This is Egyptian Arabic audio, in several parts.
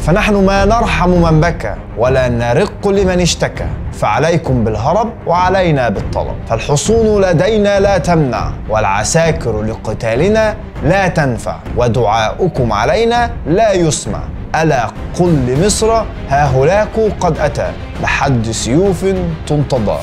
فنحن ما نرحم من بكى ولا نرق لمن اشتكى فعليكم بالهرب وعلينا بالطلب فالحصون لدينا لا تمنع والعساكر لقتالنا لا تنفع ودعاؤكم علينا لا يسمع ألا قل لمصر ها هلاك قد أتى بحد سيوف تنتظر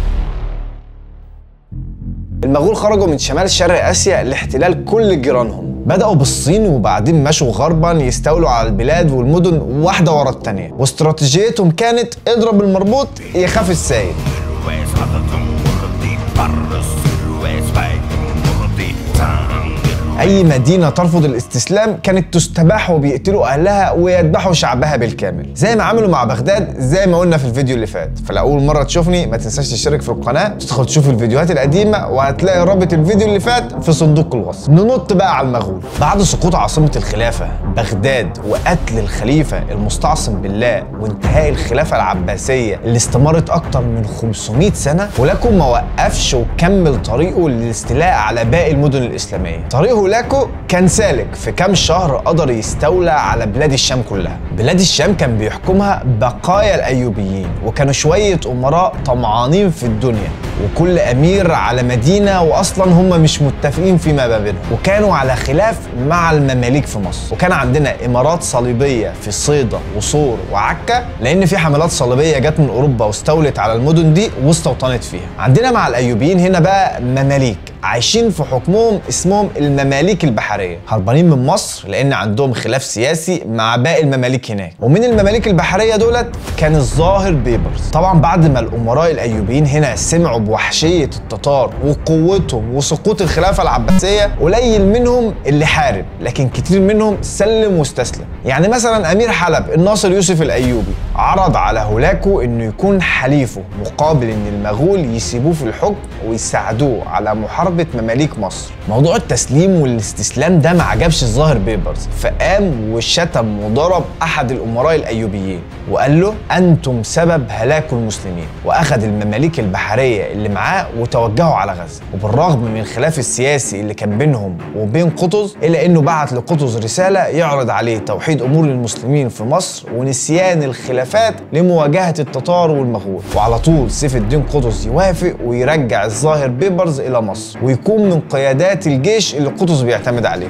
المغول خرجوا من شمال شرق اسيا لاحتلال كل جيرانهم بدأوا بالصين وبعدين مشوا غربا يستولوا على البلاد والمدن واحدة ورا التانية واستراتيجيتهم كانت اضرب المربوط يخاف السايد Silhouettes hadadım vurdi barı silhouettes baygın vurdi tanrı أي مدينة ترفض الاستسلام كانت تستباح وبيقتلوا أهلها ويذبحوا شعبها بالكامل زي ما عملوا مع بغداد زي ما قلنا في الفيديو اللي فات فلو أول مرة تشوفني ما تنساش تشترك في القناة تدخل تشوف الفيديوهات القديمة وهتلاقي رابط الفيديو اللي فات في صندوق الوصف ننط بقى على المغول بعد سقوط عاصمة الخلافة بغداد وقتل الخليفة المستعصم بالله وانتهاء الخلافة العباسية اللي استمرت أكتر من 500 سنة هولاكو ما وقفش وكمل طريقه للاستيلاء على باقي المدن الإسلامية طريق هولاكو كان سالك في كام شهر قدر يستولى على بلاد الشام كلها بلاد الشام كان بيحكمها بقايا الأيوبيين وكانوا شوية أمراء طمعانين في الدنيا وكل أمير على مدينة وأصلا هم مش متفقين فيما ما بينهم وكانوا على خلاف مع المماليك في مصر وكان عندنا إمارات صليبية في صيدا وصور وعكا لأن في حملات صليبية جت من أوروبا واستولت على المدن دي واستوطنت فيها عندنا مع الأيوبيين هنا بقى مماليك عايشين في حكمهم اسمهم المماليك البحريه هربانين من مصر لان عندهم خلاف سياسي مع باقي المماليك هناك ومن المماليك البحريه دولت كان الظاهر بيبرز طبعا بعد ما الامراء الايوبيين هنا سمعوا بوحشيه التتار وقوتهم وسقوط الخلافه العباسيه قليل منهم اللي حارب لكن كتير منهم سلم واستسلم يعني مثلا امير حلب الناصر يوسف الايوبي عرض على هولاكو انه يكون حليفه مقابل ان المغول يسيبوه في الحكم ويساعدوه على محاربه مماليك مصر موضوع التسليم والاستسلام ده ما عجبش الظاهر بيبرز فقام وشتم وضرب احد الامراء الايوبيين وقال له انتم سبب هلاك المسلمين واخذ المماليك البحريه اللي معاه وتوجهوا على غزه وبالرغم من الخلاف السياسي اللي كان بينهم وبين قطز الا انه بعت لقطز رساله يعرض عليه توحيد امور المسلمين في مصر ونسيان الخلافات لمواجهه التتار والمغول وعلى طول سيف الدين قطز يوافق ويرجع الظاهر بيبرز الى مصر ويكون من قيادات الجيش اللي قطز بيعتمد عليه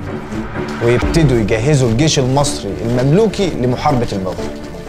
ويبتدوا يجهزوا الجيش المصري المملوكي لمحاربه المغول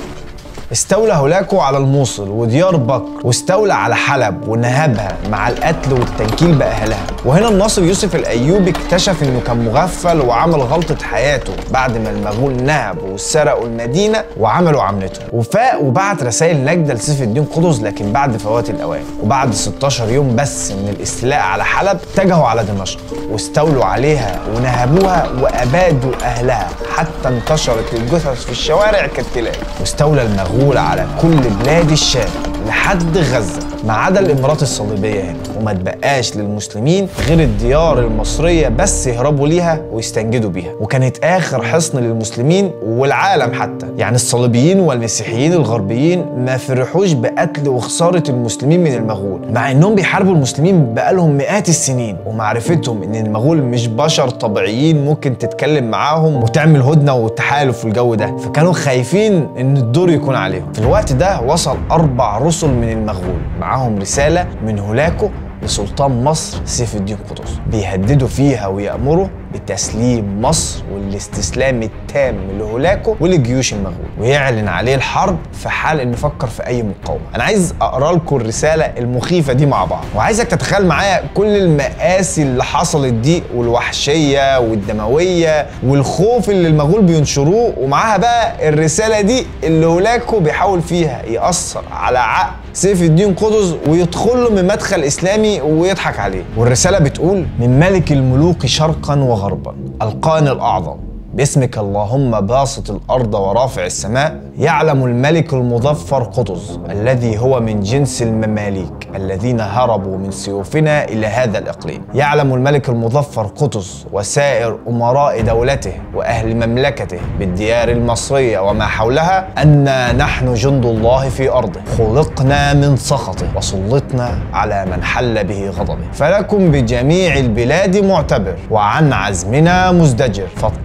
استولى هولاكو على الموصل وديار بكر واستولى على حلب ونهبها مع القتل والتنكيل بأهلها وهنا الناصر يوسف الأيوبي اكتشف انه كان مغفل وعمل غلطة حياته بعد ما المغول نهبوا وسرقوا المدينة وعملوا عملته وفاق وبعت رسائل نجدة لسيف الدين قطز لكن بعد فوات الأوان وبعد 16 يوم بس من الاستيلاء على حلب اتجهوا على دمشق واستولوا عليها ونهبوها وأبادوا أهلها حتى انتشرت الجثث في الشوارع كالكلاب واستولى المغول المغول على كل بلاد الشام لحد غزة ما عدا الإمارات الصليبية هنا وما تبقاش للمسلمين غير الديار المصرية بس يهربوا ليها ويستنجدوا بيها وكانت آخر حصن للمسلمين والعالم حتى يعني الصليبيين والمسيحيين الغربيين ما فرحوش بقتل وخسارة المسلمين من المغول مع إنهم بيحاربوا المسلمين بقالهم مئات السنين ومعرفتهم إن المغول مش بشر طبيعيين ممكن تتكلم معاهم وتعمل هدنة وتحالف في الجو ده فكانوا خايفين إن الدور يكون عليهم في الوقت ده وصل أربع رسل من المغول معاهم رسالة من هولاكو لسلطان مصر سيف الدين قطز بيهددوا فيها ويأمروا بتسليم مصر والاستسلام التام لهولاكو ولجيوش المغول ويعلن عليه الحرب في حال انه فكر في اي مقاومه انا عايز اقرا لكم الرساله المخيفه دي مع بعض وعايزك تتخيل معايا كل المآسي اللي حصلت دي والوحشيه والدمويه والخوف اللي المغول بينشروه ومعاها بقى الرساله دي اللي هولاكو بيحاول فيها يأثر على عقل سيف الدين قطز ويدخل له من مدخل اسلامي ويضحك عليه والرساله بتقول من ملك الملوك شرقا وغربا القان الاعظم باسمك اللهم باسط الارض ورافع السماء يعلم الملك المظفر قطز الذي هو من جنس المماليك الذين هربوا من سيوفنا الى هذا الاقليم يعلم الملك المظفر قطز وسائر امراء دولته واهل مملكته بالديار المصريه وما حولها انا نحن جند الله في ارضه خلقنا من سخطه وسلطنا على من حل به غضبه فلكم بجميع البلاد معتبر وعن عزمنا مزدجر فاتعظوا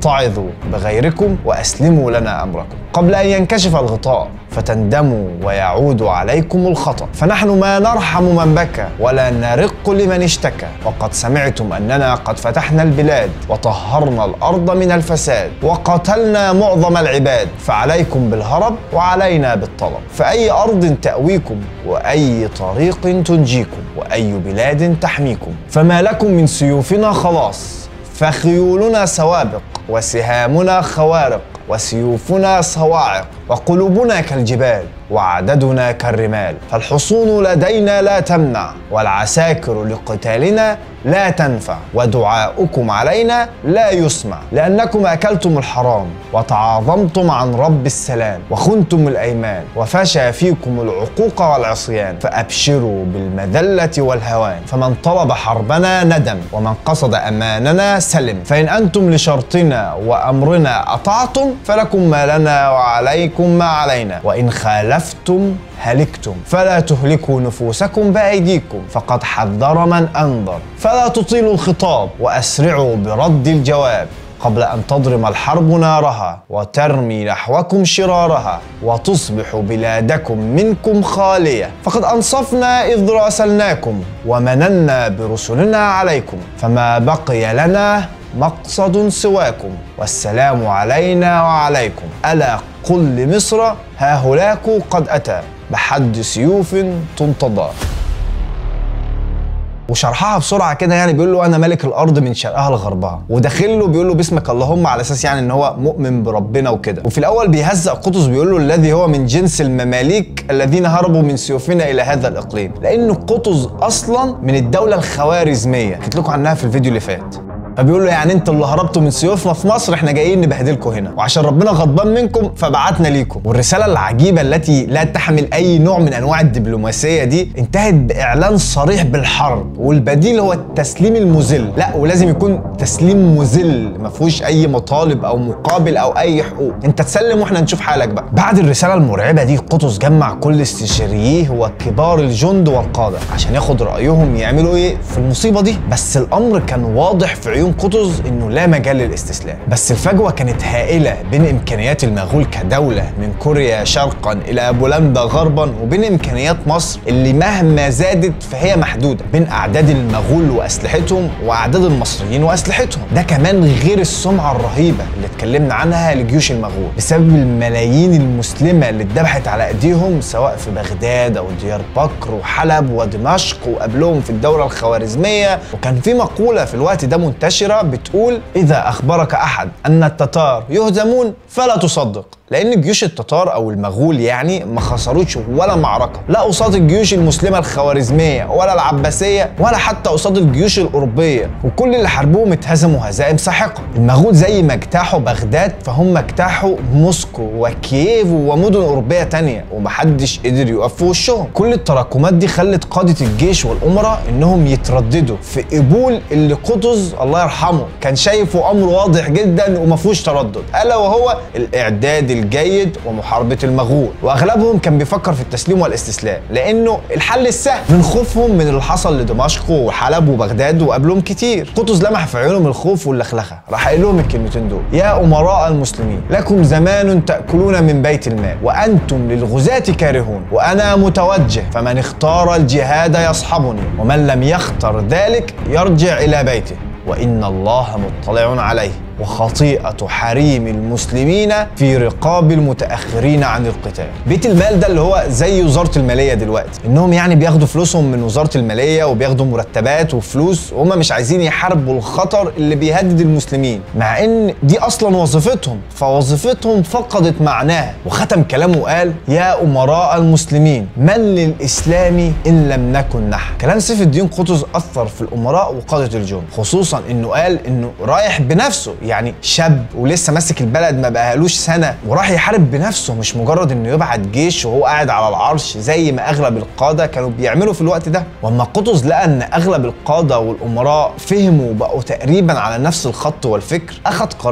فاستغيثوا بغيركم واسلموا لنا امركم قبل ان ينكشف الغطاء فتندموا ويعود عليكم الخطأ فنحن ما نرحم من بكى ولا نرق لمن اشتكى وقد سمعتم أننا قد فتحنا البلاد وطهرنا الأرض من الفساد وقتلنا معظم العباد فعليكم بالهرب وعلينا بالطلب فأي أرض تأويكم وأي طريق تنجيكم وأي بلاد تحميكم فما لكم من سيوفنا خلاص فخيولنا سوابق وسهامنا خوارق وسيوفنا صواعق وقلوبنا كالجبال وعددنا كالرمال فالحصون لدينا لا تمنع والعساكر لقتالنا لا تنفع ودعاؤكم علينا لا يسمع لأنكم أكلتم الحرام وتعاظمتم عن رب السلام وخنتم الأيمان وفشى فيكم العقوق والعصيان فأبشروا بالمذلة والهوان فمن طلب حربنا ندم ومن قصد أماننا سلم فإن أنتم لشرطنا وأمرنا أطعتم فلكم ما لنا وعليكم ما علينا وإن خالفتم هلكتم فلا تهلكوا نفوسكم بأيديكم فقد حذر من أنظر فلا تطيلوا الخطاب وأسرعوا برد الجواب قبل أن تضرم الحرب نارها وترمي نحوكم شرارها وتصبح بلادكم منكم خالية فقد أنصفنا إذ راسلناكم ومننا برسلنا عليكم فما بقي لنا مقصد سواكم والسلام علينا وعليكم ألا قل لمصر ها هلاك قد أتى بحد سيوف تنتظر وشرحها بسرعه كده يعني بيقول له انا ملك الارض من شرقها لغربها وداخل له بيقول له باسمك اللهم على اساس يعني ان هو مؤمن بربنا وكده وفي الاول بيهزأ قطز بيقول له الذي هو من جنس المماليك الذين هربوا من سيوفنا الى هذا الاقليم لان قطز اصلا من الدوله الخوارزميه حكيت لكم عنها في الفيديو اللي فات فبيقول له يعني انتوا اللي هربتوا من سيوفنا في مصر احنا جايين نبهدلكم هنا وعشان ربنا غضبان منكم فبعتنا ليكم والرساله العجيبه التي لا تحمل اي نوع من انواع الدبلوماسيه دي انتهت باعلان صريح بالحرب والبديل هو التسليم المذل لا ولازم يكون تسليم مذل ما فيهوش اي مطالب او مقابل او اي حقوق انت تسلم واحنا نشوف حالك بقى بعد الرساله المرعبه دي قطز جمع كل استشاريه وكبار الجند والقاده عشان ياخد رايهم يعملوا ايه في المصيبه دي بس الامر كان واضح في عيون قطز انه لا مجال للاستسلام بس الفجوه كانت هائله بين امكانيات المغول كدوله من كوريا شرقا الى بولندا غربا وبين امكانيات مصر اللي مهما زادت فهي محدوده بين اعداد المغول واسلحتهم واعداد المصريين واسلحتهم ده كمان غير السمعه الرهيبه اللي اتكلمنا عنها لجيوش المغول بسبب الملايين المسلمه اللي اتذبحت على ايديهم سواء في بغداد او ديار بكر وحلب ودمشق وقبلهم في الدوله الخوارزميه وكان في مقوله في الوقت ده منتشره بتقول اذا اخبرك احد ان التتار يهزمون فلا تصدق لان جيوش التتار او المغول يعني ما خسروش ولا معركه لا قصاد الجيوش المسلمه الخوارزميه ولا العباسيه ولا حتى قصاد الجيوش الاوروبيه وكل اللي حاربوهم اتهزموا هزائم ساحقه المغول زي ما اجتاحوا بغداد فهم اجتاحوا موسكو وكييف ومدن اوروبيه تانية ومحدش قدر يقف في وشهم كل التراكمات دي خلت قاده الجيش والامراء انهم يترددوا في قبول اللي قطز الله يرحمه كان شايفه امر واضح جدا وما فيهوش تردد الا وهو الاعداد الجيد ومحاربه المغول واغلبهم كان بيفكر في التسليم والاستسلام لانه الحل السهل من خوفهم من اللي حصل لدمشق وحلب وبغداد وقبلهم كتير قطز لمح في عيونهم الخوف واللخلخه راح قايل لهم الكلمتين دول يا امراء المسلمين لكم زمان تاكلون من بيت المال وانتم للغزاة كارهون وانا متوجه فمن اختار الجهاد يصحبني ومن لم يختر ذلك يرجع الى بيته وان الله مطلع عليه وخطيئة حريم المسلمين في رقاب المتأخرين عن القتال بيت المال ده اللي هو زي وزارة المالية دلوقتي انهم يعني بياخدوا فلوسهم من وزارة المالية وبياخدوا مرتبات وفلوس وهم مش عايزين يحاربوا الخطر اللي بيهدد المسلمين مع ان دي اصلا وظيفتهم فوظيفتهم فقدت معناها وختم كلامه وقال يا امراء المسلمين من للاسلام ان لم نكن نحن كلام سيف الدين قطز اثر في الامراء وقادة الجند خصوصا انه قال انه رايح بنفسه يعني شاب ولسه ماسك البلد ما بقالوش سنه وراح يحارب بنفسه مش مجرد انه يبعت جيش وهو قاعد على العرش زي ما اغلب القاده كانوا بيعملوا في الوقت ده واما قطز لقى ان اغلب القاده والامراء فهموا وبقوا تقريبا على نفس الخط والفكر اخذ قرار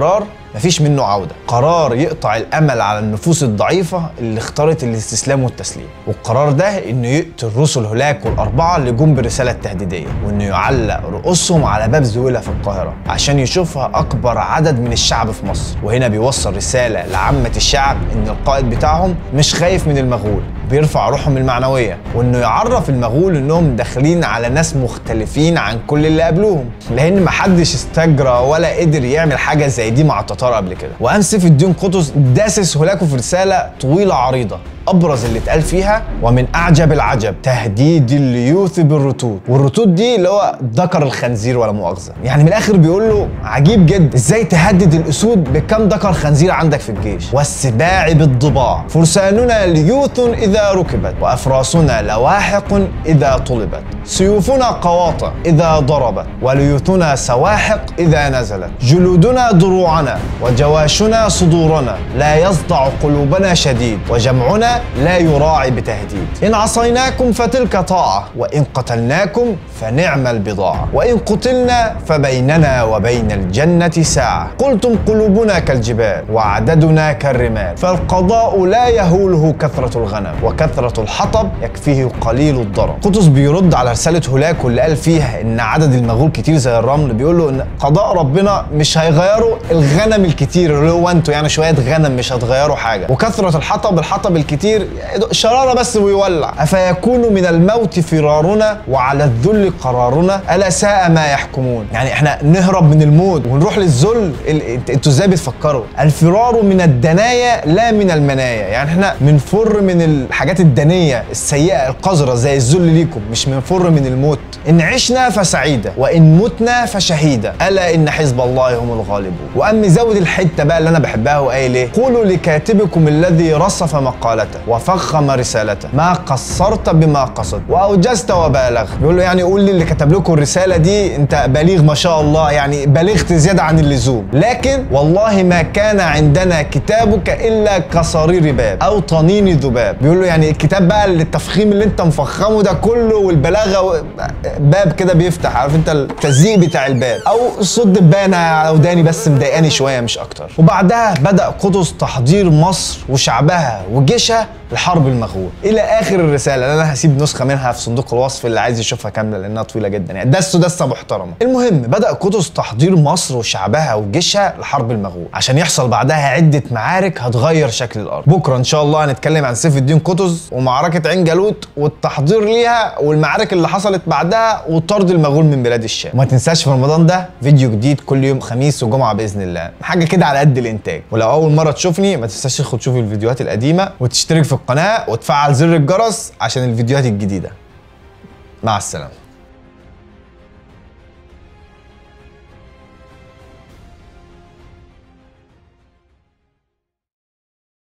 مفيش منه عوده قرار يقطع الامل على النفوس الضعيفه اللي اختارت الاستسلام والتسليم والقرار ده انه يقتل رسل هولاكو الاربعه اللي جم برساله تهديديه وانه يعلق رؤوسهم على باب زويله في القاهره عشان يشوفها اكبر عدد من الشعب في مصر وهنا بيوصل رساله لعامه الشعب ان القائد بتاعهم مش خايف من المغول بيرفع روحهم المعنويه وانه يعرف المغول انهم داخلين على ناس مختلفين عن كل اللي قابلوهم لان محدش استجرى ولا قدر يعمل حاجه زي دي مع التتار قبل كده وقام سيف الدين قطز داسس هولاكو في رساله طويله عريضه ابرز اللي اتقال فيها ومن اعجب العجب تهديد الليوث بالرتود والرتود دي اللي هو ذكر الخنزير ولا مؤاخذه يعني من الاخر بيقول له عجيب جدا ازاي تهدد الاسود بكم ذكر خنزير عندك في الجيش والسباع بالضباع فرساننا ليوث اذا ركبت وافراسنا لواحق اذا طلبت سيوفنا قواطع اذا ضربت وليوثنا سواحق اذا نزلت جلودنا دروعنا وجواشنا صدورنا لا يصدع قلوبنا شديد وجمعنا لا يراعي بتهديد إن عصيناكم فتلك طاعة وإن قتلناكم فنعم البضاعة وإن قتلنا فبيننا وبين الجنة ساعة قلتم قلوبنا كالجبال وعددنا كالرمال فالقضاء لا يهوله كثرة الغنم وكثرة الحطب يكفيه قليل الضرر قطز بيرد على رسالة هولاكو اللي قال فيها إن عدد المغول كتير زي الرمل بيقول له إن قضاء ربنا مش هيغيروا الغنم الكتير اللي هو انتوا يعني شوية غنم مش هتغيروا حاجة وكثرة الحطب الحطب الكتير شرارة بس ويولع أفيكون من الموت فرارنا وعلى الذل قرارنا ألا ساء ما يحكمون يعني احنا نهرب من الموت ونروح للذل ال- انت- انتوا ازاي بتفكروا الفرار من الدنايا لا من المنايا يعني احنا بنفر من الحاجات الدنية السيئة القذرة زي الذل ليكم مش بنفر من الموت إن عشنا فسعيدة وإن متنا فشهيدة ألا إن حزب الله هم الغالبون وأم زود الحتة بقى اللي أنا بحبها وقايل إيه قولوا لكاتبكم الذي رصف مقالته وفخم رسالته ما قصرت بما قصد وأوجزت وبالغت بيقول له يعني قول لي اللي كتب لكم الرسالة دي أنت بليغ ما شاء الله يعني بلغت زيادة عن اللزوم لكن والله ما كان عندنا كتابك إلا كصرير باب أو طنين ذباب بيقول له يعني الكتاب بقى اللي التفخيم اللي أنت مفخمه ده كله والبلاغة و- باب كده بيفتح عارف أنت التزييق بتاع الباب أو الصوت دبانة على وداني بس مضايقاني شوية مش أكتر وبعدها بدأ قدس تحضير مصر وشعبها وجيشها لحرب المغول الى اخر الرساله اللي انا هسيب نسخه منها في صندوق الوصف اللي عايز يشوفها كامله لانها طويله جدا يعني دسه دسه محترمه المهم بدا قدس تحضير مصر وشعبها وجيشها لحرب المغول عشان يحصل بعدها عده معارك هتغير شكل الارض بكره ان شاء الله هنتكلم عن سيف الدين قطز ومعركه عين جالوت والتحضير ليها والمعارك اللي حصلت بعدها وطرد المغول من بلاد الشام وما تنساش في رمضان ده فيديو جديد كل يوم خميس وجمعه باذن الله حاجه كده على قد الانتاج ولو اول مره تشوفني ما تنساش تدخل تشوف الفيديوهات القديمه وتشترك في القناه وتفعل زر الجرس عشان الفيديوهات الجديده مع السلامه